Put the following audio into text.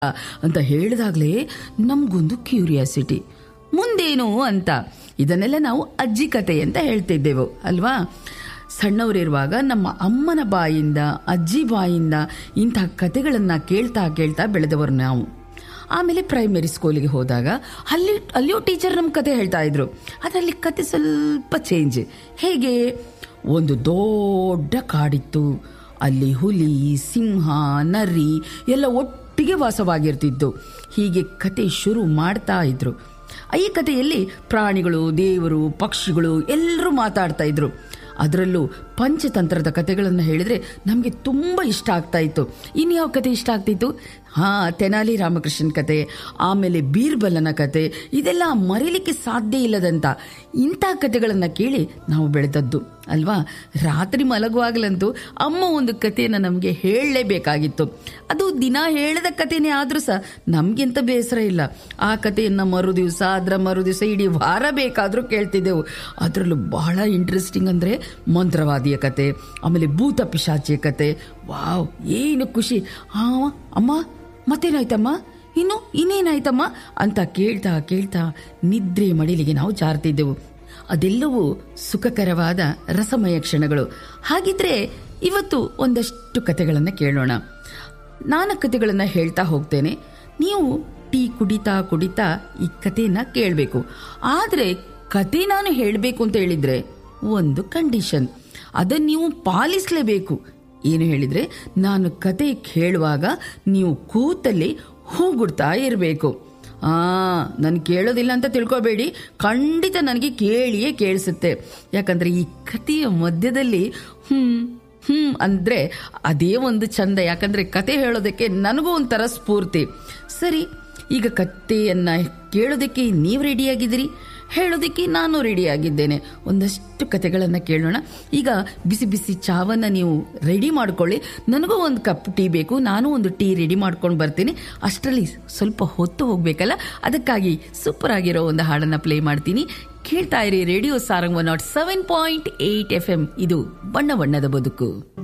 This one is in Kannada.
ಅಂತ ಹೇಳಿದಾಗಲೇ ನಮಗೊಂದು ಕ್ಯೂರಿಯಾಸಿಟಿ ಮುಂದೇನು ಅಂತ ಇದನ್ನೆಲ್ಲ ನಾವು ಅಜ್ಜಿ ಕತೆ ಅಂತ ಹೇಳ್ತಿದ್ದೆವು ಅಲ್ವಾ ಸಣ್ಣವರಿರುವಾಗ ನಮ್ಮ ಅಮ್ಮನ ಬಾಯಿಂದ ಅಜ್ಜಿ ಬಾಯಿಂದ ಇಂಥ ಕತೆಗಳನ್ನು ಕೇಳ್ತಾ ಕೇಳ್ತಾ ಬೆಳೆದವರು ನಾವು ಆಮೇಲೆ ಪ್ರೈಮರಿ ಸ್ಕೂಲಿಗೆ ಹೋದಾಗ ಅಲ್ಲಿ ಅಲ್ಲಿಯೂ ಟೀಚರ್ ನಮ್ಮ ಕತೆ ಹೇಳ್ತಾ ಇದ್ರು ಅದರಲ್ಲಿ ಕತೆ ಸ್ವಲ್ಪ ಚೇಂಜ್ ಹೇಗೆ ಒಂದು ದೊಡ್ಡ ಕಾಡಿತ್ತು ಅಲ್ಲಿ ಹುಲಿ ಸಿಂಹ ನರಿ ಎಲ್ಲ ಒಟ್ಟಿಗೆ ವಾಸವಾಗಿರ್ತಿದ್ದು ಹೀಗೆ ಕತೆ ಶುರು ಮಾಡ್ತಾ ಇದ್ರು ಈ ಕಥೆಯಲ್ಲಿ ಪ್ರಾಣಿಗಳು ದೇವರು ಪಕ್ಷಿಗಳು ಎಲ್ಲರೂ ಮಾತಾಡ್ತಾ ಇದ್ರು ಅದರಲ್ಲೂ ಪಂಚತಂತ್ರದ ಕಥೆಗಳನ್ನು ಹೇಳಿದ್ರೆ ನಮಗೆ ತುಂಬ ಇಷ್ಟ ಆಗ್ತಾ ಇತ್ತು ಇನ್ಯಾವ ಕತೆ ಇಷ್ಟ ಆಗ್ತಿತ್ತು ಹಾ ತೆನಾಲಿ ರಾಮಕೃಷ್ಣನ್ ಕತೆ ಆಮೇಲೆ ಬೀರ್ಬಲನ ಕತೆ ಇದೆಲ್ಲ ಮರೀಲಿಕ್ಕೆ ಸಾಧ್ಯ ಇಲ್ಲದಂತ ಇಂಥ ಕತೆಗಳನ್ನು ಕೇಳಿ ನಾವು ಬೆಳೆದದ್ದು ಅಲ್ವಾ ರಾತ್ರಿ ಮಲಗುವಾಗಲಂತೂ ಅಮ್ಮ ಒಂದು ಕಥೆಯನ್ನು ನಮಗೆ ಹೇಳಲೇಬೇಕಾಗಿತ್ತು ಅದು ದಿನ ಹೇಳದ ಕಥೆನೇ ಆದರೂ ಸಹ ನಮಗೆಂತ ಬೇಸರ ಇಲ್ಲ ಆ ಕಥೆಯನ್ನು ಮರು ದಿವಸ ಅದರ ಮರು ದಿವಸ ಇಡೀ ವಾರ ಬೇಕಾದರೂ ಕೇಳ್ತಿದ್ದೆವು ಅದರಲ್ಲೂ ಬಹಳ ಇಂಟ್ರೆಸ್ಟಿಂಗ್ ಅಂದರೆ ಮಂತ್ರವಾದಿಯ ಕತೆ ಆಮೇಲೆ ಭೂತ ಪಿಶಾಚಿಯ ಕತೆ ವಾವ್ ಏನು ಖುಷಿ ಹಾ ಅಮ್ಮ ಮತ್ತೇನಾಯ್ತಮ್ಮ ಇನ್ನು ಇನ್ನೇನಾಯ್ತಮ್ಮ ಅಂತ ಕೇಳ್ತಾ ಕೇಳ್ತಾ ನಿದ್ರೆ ಮಡಿಲಿಗೆ ನಾವು ಜಾರ್ತಿದ್ದೆವು ಅದೆಲ್ಲವೂ ಸುಖಕರವಾದ ರಸಮಯ ಕ್ಷಣಗಳು ಹಾಗಿದ್ರೆ ಇವತ್ತು ಒಂದಷ್ಟು ಕತೆಗಳನ್ನು ಕೇಳೋಣ ನಾನು ಕತೆಗಳನ್ನು ಹೇಳ್ತಾ ಹೋಗ್ತೇನೆ ನೀವು ಟೀ ಕುಡಿತಾ ಕುಡಿತಾ ಈ ಕಥೆನ ಕೇಳಬೇಕು ಆದರೆ ಕತೆ ನಾನು ಹೇಳಬೇಕು ಅಂತ ಹೇಳಿದ್ರೆ ಒಂದು ಕಂಡೀಷನ್ ಅದನ್ನು ನೀವು ಪಾಲಿಸಲೇಬೇಕು ಏನು ಹೇಳಿದ್ರೆ ನಾನು ಕತೆ ಕೇಳುವಾಗ ನೀವು ಕೂತಲ್ಲಿ ಹೂಗುಡ್ತಾ ಇರಬೇಕು ಆ ನಾನು ಕೇಳೋದಿಲ್ಲ ಅಂತ ತಿಳ್ಕೊಬೇಡಿ ಖಂಡಿತ ನನಗೆ ಕೇಳಿಯೇ ಕೇಳಿಸುತ್ತೆ ಯಾಕಂದ್ರೆ ಈ ಕಥೆಯ ಮಧ್ಯದಲ್ಲಿ ಹ್ಮ್ ಹ್ಮ್ ಅಂದ್ರೆ ಅದೇ ಒಂದು ಚಂದ ಯಾಕಂದ್ರೆ ಕತೆ ಹೇಳೋದಕ್ಕೆ ನನಗೂ ಒಂಥರ ಸ್ಫೂರ್ತಿ ಸರಿ ಈಗ ಕಥೆಯನ್ನ ಕೇಳೋದಕ್ಕೆ ನೀವು ರೆಡಿಯಾಗಿದ್ದೀರಿ ಹೇಳೋದಕ್ಕೆ ನಾನು ರೆಡಿಯಾಗಿದ್ದೇನೆ ಒಂದಷ್ಟು ಕತೆಗಳನ್ನು ಕೇಳೋಣ ಈಗ ಬಿಸಿ ಬಿಸಿ ಚಾವನ್ನು ನೀವು ರೆಡಿ ಮಾಡ್ಕೊಳ್ಳಿ ನನಗೂ ಒಂದು ಕಪ್ ಟೀ ಬೇಕು ನಾನು ಒಂದು ಟೀ ರೆಡಿ ಮಾಡ್ಕೊಂಡು ಬರ್ತೀನಿ ಅಷ್ಟರಲ್ಲಿ ಸ್ವಲ್ಪ ಹೊತ್ತು ಹೋಗಬೇಕಲ್ಲ ಅದಕ್ಕಾಗಿ ಸೂಪರ್ ಆಗಿರೋ ಒಂದು ಹಾಡನ್ನು ಪ್ಲೇ ಮಾಡ್ತೀನಿ ಕೇಳ್ತಾ ಇರಿ radio Sarang one nought seven point eight F M ಇದು ಬಣ್ಣ ಬಣ್ಣದ ಬದುಕು